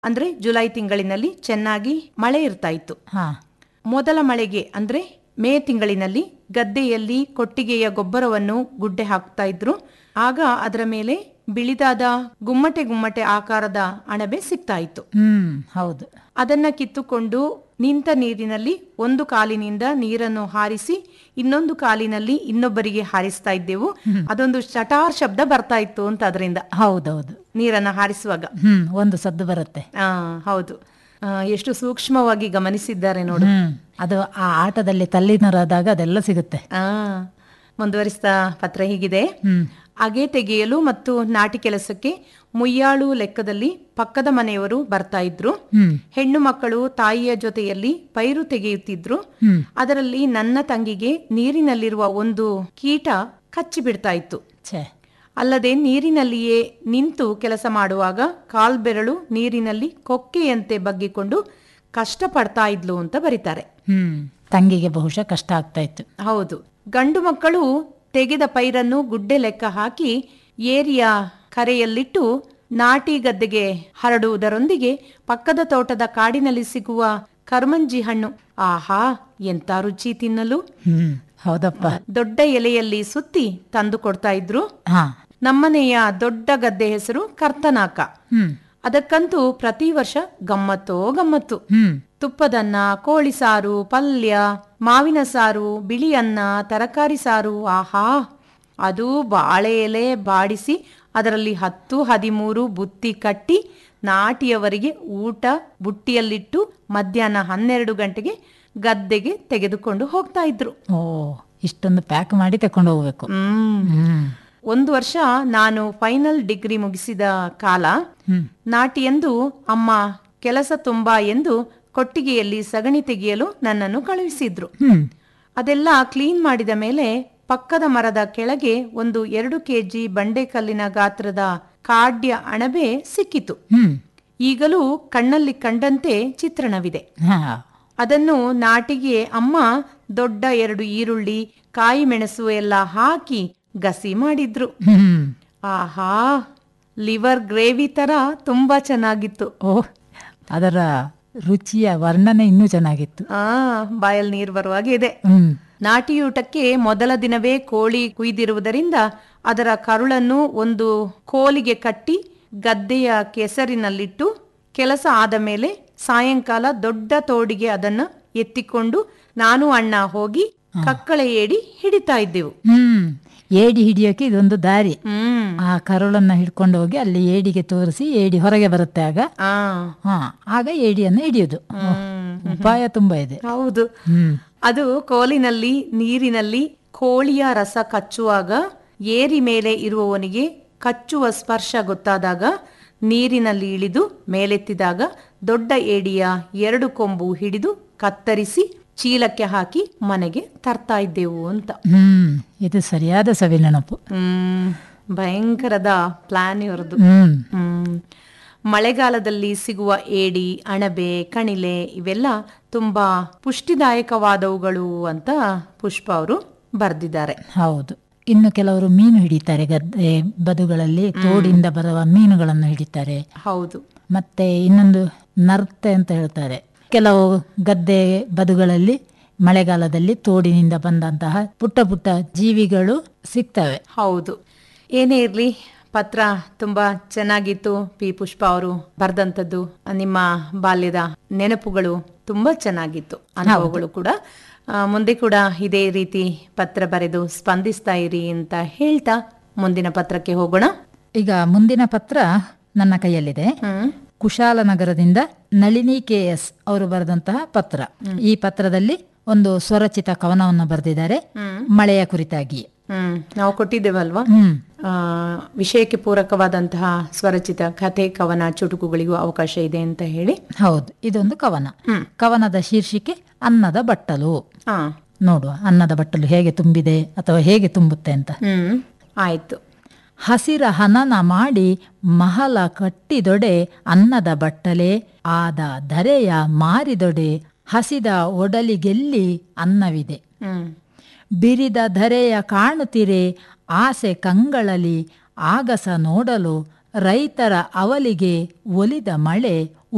ಅಂದ್ರೆ ಜುಲೈ ತಿಂಗಳಿನಲ್ಲಿ ಚೆನ್ನಾಗಿ ಮಳೆ ಇರ್ತಾ ಇತ್ತು ಹಾ ಮೊದಲ ಮಳೆಗೆ ಅಂದ್ರೆ ಮೇ ತಿಂಗಳಿನಲ್ಲಿ ಗದ್ದೆಯಲ್ಲಿ ಕೊಟ್ಟಿಗೆಯ ಗೊಬ್ಬರವನ್ನು ಗುಡ್ಡೆ ಹಾಕ್ತಾ ಇದ್ರು ಆಗ ಅದರ ಮೇಲೆ ಬಿಳಿದಾದ ಗುಮ್ಮಟೆ ಗುಮ್ಮಟೆ ಆಕಾರದ ಅಣಬೆ ಸಿಗ್ತಾ ಇತ್ತು ಹ್ಮ್ ಹೌದು ಅದನ್ನ ಕಿತ್ತುಕೊಂಡು ನಿಂತ ನೀರಿನಲ್ಲಿ ಒಂದು ಕಾಲಿನಿಂದ ನೀರನ್ನು ಹಾರಿಸಿ ಇನ್ನೊಂದು ಕಾಲಿನಲ್ಲಿ ಇನ್ನೊಬ್ಬರಿಗೆ ಹಾರಿಸ್ತಾ ಇದ್ದೆವು ಅದೊಂದು ಚಟಾರ್ ಶಬ್ದ ಬರ್ತಾ ಇತ್ತು ಅಂತ ಅದರಿಂದ ಹೌದೌದು ನೀರನ್ನ ಹಾರಿಸುವಾಗ ಹ್ಮ್ ಒಂದು ಸದ್ದು ಬರುತ್ತೆ ಆ ಹೌದು ಆ, ಎಷ್ಟು ಸೂಕ್ಷ್ಮವಾಗಿ ಗಮನಿಸಿದ್ದಾರೆ ನೋಡು ಹ್ಮ್ ಅದು ಆ ಆಟದಲ್ಲಿ ತಲ್ಲೀನರಾದಾಗ ಅದೆಲ್ಲ ಸಿಗುತ್ತೆ ಆ ಮುಂದುವರಿಸ್ತಾ ಪತ್ರ ಹೀಗಿದೆ ಹ್ಮ್ ಅಗೆ ತೆಗೆಯಲು ಮತ್ತು ನಾಟಿ ಕೆಲಸಕ್ಕೆ ಮುಯ್ಯಾಳು ಲೆಕ್ಕದಲ್ಲಿ ಪಕ್ಕದ ಮನೆಯವರು ಬರ್ತಾ ಇದ್ರು ಹ್ಮ್ ಹೆಣ್ಣು ಮಕ್ಕಳು ತಾಯಿಯ ಜೊತೆಯಲ್ಲಿ ಪೈರು ತೆಗೆಯುತ್ತಿದ್ರು ಹ್ಮ್ ಅದರಲ್ಲಿ ನನ್ನ ತಂಗಿಗೆ ನೀರಿನಲ್ಲಿರುವ ಒಂದು ಕೀಟ ಕಚ್ಚಿ ಬಿಡ್ತಾ ಇತ್ತು ಛೇ ಅಲ್ಲದೆ ನೀರಿನಲ್ಲಿಯೇ ನಿಂತು ಕೆಲಸ ಮಾಡುವಾಗ ಕಾಲ್ಬೆರಳು ನೀರಿನಲ್ಲಿ ಕೊಕ್ಕೆಯಂತೆ ಬಗ್ಗಿಕೊಂಡು ಕಷ್ಟ ಪಡ್ತಾ ಇದ್ಲು ಅಂತ ಬರೀತಾರೆ ಹ್ಮ್ ತಂಗಿಗೆ ಬಹುಶಃ ಕಷ್ಟ ಆಗ್ತಾ ಇತ್ತು ಹೌದು ಗಂಡು ಮಕ್ಕಳು ತೆಗೆದ ಪೈರನ್ನು ಗುಡ್ಡೆ ಲೆಕ್ಕ ಹಾಕಿ ಏರಿಯ ಕರೆಯಲ್ಲಿಟ್ಟು ನಾಟಿ ಗದ್ದೆಗೆ ಹರಡುವುದರೊಂದಿಗೆ ಪಕ್ಕದ ತೋಟದ ಕಾಡಿನಲ್ಲಿ ಸಿಗುವ ಕರ್ಮಂಜಿ ಹಣ್ಣು ಆಹಾ ಎಂತ ರುಚಿ ತಿನ್ನಲು ಹ್ಮ್ ಹೌದಪ್ಪ ದೊಡ್ಡ ಎಲೆಯಲ್ಲಿ ಸುತ್ತಿ ತಂದು ಕೊಡ್ತಾ ಇದ್ರು ಹಾ ನಮ್ಮನೆಯ ದೊಡ್ಡ ಗದ್ದೆ ಹೆಸರು ಕರ್ತನಾಕ ಹ್ಮ್ ಅದಕ್ಕಂತೂ ಪ್ರತಿ ವರ್ಷ ಗಮ್ಮತ್ತೋ ಗಮ್ಮತ್ತು ಹ್ಮ್ ತುಪ್ಪದನ್ನ ಕೋಳಿ ಸಾರು ಪಲ್ಯ ಮಾವಿನ ಸಾರು ಬಿಳಿ ಅನ್ನ ತರಕಾರಿ ಸಾರು ಆಹಾ ಅದು ಬಾಳೆ ಎಲೆ ಬಾಡಿಸಿ ಅದರಲ್ಲಿ ಹತ್ತು ಹದಿಮೂರು ಬುತ್ತಿ ಕಟ್ಟಿ ನಾಟಿಯವರಿಗೆ ಊಟ ಬುಟ್ಟಿಯಲ್ಲಿಟ್ಟು ಮಧ್ಯಾಹ್ನ ಹನ್ನೆರಡು ಗಂಟೆಗೆ ಗದ್ದೆಗೆ ತೆಗೆದುಕೊಂಡು ಹೋಗ್ತಾ ಇದ್ರು ಓ ಇಷ್ಟೊಂದು ಪ್ಯಾಕ್ ಮಾಡಿ ತಕೊಂಡು ಹೋಗ್ಬೇಕು ಹ್ಮ್ ಹ್ಮ್ ಒಂದು ವರ್ಷ ನಾನು ಫೈನಲ್ ಡಿಗ್ರಿ ಮುಗಿಸಿದ ಕಾಲ ಹ್ಮ್ ನಾಟಿಯೆಂದು ಅಮ್ಮ ಕೆಲಸ ತುಂಬಾ ಎಂದು ಕೊಟ್ಟಿಗೆಯಲ್ಲಿ ಸಗಣಿ ತೆಗೆಯಲು ನನ್ನನ್ನು ಕಳುಹಿಸಿದ್ರು ಹ್ಮ್ ಅದೆಲ್ಲ ಕ್ಲೀನ್ ಮಾಡಿದ ಮೇಲೆ ಪಕ್ಕದ ಮರದ ಕೆಳಗೆ ಒಂದು ಎರಡು ಕೆಜಿ ಬಂಡೆಕಲ್ಲಿನ ಗಾತ್ರದ ಕಾಡ್ಯ ಅಣಬೆ ಸಿಕ್ಕಿತು ಹ್ಮ್ ಈಗಲೂ ಕಣ್ಣಲ್ಲಿ ಕಂಡಂತೆ ಚಿತ್ರಣವಿದೆ ಹಾ ಅದನ್ನು ನಾಟಿಗೆ ಅಮ್ಮ ದೊಡ್ಡ ಎರಡು ಈರುಳ್ಳಿ ಕಾಯಿ ಮೆಣಸು ಎಲ್ಲ ಹಾಕಿ ಗಸಿ ಮಾಡಿದ್ರು ಹ್ಮ್ ಆಹಾ ಲಿವರ್ ಗ್ರೇವಿ ತರ ತುಂಬಾ ಚೆನ್ನಾಗಿತ್ತು ಓ ಅದರ ರುಚಿಯ ವರ್ಣನೆ ಇನ್ನೂ ಚೆನ್ನಾಗಿತ್ತು ಆ ಬಾಯಲ್ಲಿ ನೀರು ಬರುವಾಗೆ ಇದೆ ಹ್ಮ್ ನಾಟಿಯೂಟಕ್ಕೆ ಮೊದಲ ದಿನವೇ ಕೋಳಿ ಕುಯ್ದಿರುವುದರಿಂದ ಅದರ ಕರುಳನ್ನು ಒಂದು ಕೋಲಿಗೆ ಕಟ್ಟಿ ಗದ್ದೆಯ ಕೆಸರಿನಲ್ಲಿಟ್ಟು ಕೆಲಸ ಆದ ಮೇಲೆ ಸಾಯಂಕಾಲ ದೊಡ್ಡ ತೋಡಿಗೆ ಅದನ್ನ ಎತ್ತಿಕೊಂಡು ನಾನು ಅಣ್ಣ ಹೋಗಿ ಕಕ್ಕಳೆ ಏಡಿ ಹಿಡಿತಾ ಇದ್ದೆವು ಹ್ಮ್ ಏಡಿ ಹಿಡಿಯೋಕೆ ಇದೊಂದು ದಾರಿ ಹ್ಮ್ ಆ ಕರುಳನ್ನ ಹಿಡ್ಕೊಂಡು ಹೋಗಿ ಅಲ್ಲಿ ಏಡಿಗೆ ತೋರಿಸಿ ಏಡಿ ಹೊರಗೆ ಬರುತ್ತೆ ಆಗ ಆ ಹಾ ಆಗ ಏಡಿಯನ್ನು ಹಿಡಿಯೋದು ಉಪಾಯ ತುಂಬಾ ಇದೆ ಹೌದು ಹ್ಮ್ ಅದು ಕೋಲಿನಲ್ಲಿ ನೀರಿನಲ್ಲಿ ಕೋಳಿಯ ರಸ ಕಚ್ಚುವಾಗ ಏರಿ ಮೇಲೆ ಇರುವವನಿಗೆ ಕಚ್ಚುವ ಸ್ಪರ್ಶ ಗೊತ್ತಾದಾಗ ನೀರಿನಲ್ಲಿ ಇಳಿದು ಮೇಲೆತ್ತಿದಾಗ ದೊಡ್ಡ ಏಡಿಯ ಎರಡು ಕೊಂಬು ಹಿಡಿದು ಕತ್ತರಿಸಿ ಚೀಲಕ್ಕೆ ಹಾಕಿ ಮನೆಗೆ ತರ್ತಾ ಇದ್ದೆವು ಅಂತ ಹ್ಮ್ ಇದು ಸರಿಯಾದ ಸವಿ ನೆನಪು ಹ್ಮ್ ಭಯಂಕರದ ಪ್ಲಾನ್ ಇವರದು ಹ್ಮ್ ಹ್ಮ್ ಮಳೆಗಾಲದಲ್ಲಿ ಸಿಗುವ ಏಡಿ ಅಣಬೆ ಕಣಿಲೆ ಇವೆಲ್ಲ ತುಂಬಾ ಪುಷ್ಟಿದಾಯಕವಾದವುಗಳು ಅಂತ ಪುಷ್ಪ ಅವರು ಬರೆದಿದ್ದಾರೆ ಹೌದು ಇನ್ನು ಕೆಲವರು ಮೀನು ಹಿಡಿತಾರೆ ಗದ್ದೆ ಬದುಗಳಲ್ಲಿ ತೋಡಿಂದ ಬರುವ ಮೀನುಗಳನ್ನು ಹಿಡಿತಾರೆ ಹೌದು ಮತ್ತೆ ಇನ್ನೊಂದು ನರ್ತೆ ಅಂತ ಹೇಳ್ತಾರೆ ಕೆಲವು ಗದ್ದೆ ಬದುಗಳಲ್ಲಿ ಮಳೆಗಾಲದಲ್ಲಿ ತೋಡಿನಿಂದ ಬಂದಂತಹ ಪುಟ್ಟ ಪುಟ್ಟ ಜೀವಿಗಳು ಸಿಗ್ತವೆ ಹೌದು ಏನೇ ಇರ್ಲಿ ಪತ್ರ ತುಂಬಾ ಚೆನ್ನಾಗಿತ್ತು ಪಿ ಪುಷ್ಪ ಅವರು ಬರೆದಂಥದ್ದು ನಿಮ್ಮ ಬಾಲ್ಯದ ನೆನಪುಗಳು ತುಂಬಾ ಚೆನ್ನಾಗಿತ್ತು ಅನುಭವಗಳು ಕೂಡ ಆ, ಮುಂದೆ ಕೂಡ ಇದೇ ರೀತಿ ಪತ್ರ ಬರೆದು ಸ್ಪಂದಿಸ್ತಾ ಇರಿ ಅಂತ ಹೇಳ್ತಾ ಮುಂದಿನ ಪತ್ರಕ್ಕೆ ಹೋಗೋಣ ಈಗ ಮುಂದಿನ ಪತ್ರ ನನ್ನ ಕೈಯಲ್ಲಿದೆ ಹ್ಮ್ ಕುಶಾಲನಗರದಿಂದ ನಳಿನಿ ಕೆ ಎಸ್ ಅವರು ಬರೆದಂತಹ ಪತ್ರ ಈ ಪತ್ರದಲ್ಲಿ ಒಂದು ಸ್ವರಚಿತ ಕವನವನ್ನು ಬರೆದಿದ್ದಾರೆ ಮಳೆಯ ಕುರಿತಾಗಿ ಹ್ಮ್ ನಾವು ಕೊಟ್ಟಿದ್ದೇವಲ್ವಾ ಹ್ಮ್ ಆ, ವಿಷಯಕ್ಕೆ ಪೂರಕವಾದಂತಹ ಸ್ವರಚಿತ ಕಥೆ ಕವನ ಚುಟುಕುಗಳಿಗೂ ಅವಕಾಶ ಇದೆ ಅಂತ ಹೇಳಿ ಹೌದು ಇದೊಂದು ಕವನ ಕವನದ ಶೀರ್ಷಿಕೆ ಅನ್ನದ ಬಟ್ಟಲು ಹಾ ನೋಡುವ ಅನ್ನದ ಬಟ್ಟಲು ಹೇಗೆ ತುಂಬಿದೆ ಅಥವಾ ಹೇಗೆ ತುಂಬುತ್ತೆ ಅಂತ ಹ್ಮ್ ಆಯ್ತು ಹಸಿರ ಹನನ ಮಾಡಿ ಮಹಲ ಕಟ್ಟಿದೊಡೆ ಅನ್ನದ ಬಟ್ಟಲೆ ಆದ ಧರೆಯ ಮಾರಿದೊಡೆ ಹಸಿದ ಒಡಲಿಗೆಲ್ಲಿ ಅನ್ನವಿದೆ ಹ್ಮ್ ಬಿರಿದ ಧರೆಯ ಕಾಣುತ್ತಿರೆ ಆಸೆ ಕಂಗಳಲಿ ಆಗಸ ನೋಡಲು ರೈತರ ಅವಲಿಗೆ ಒಲಿದ ಮಳೆ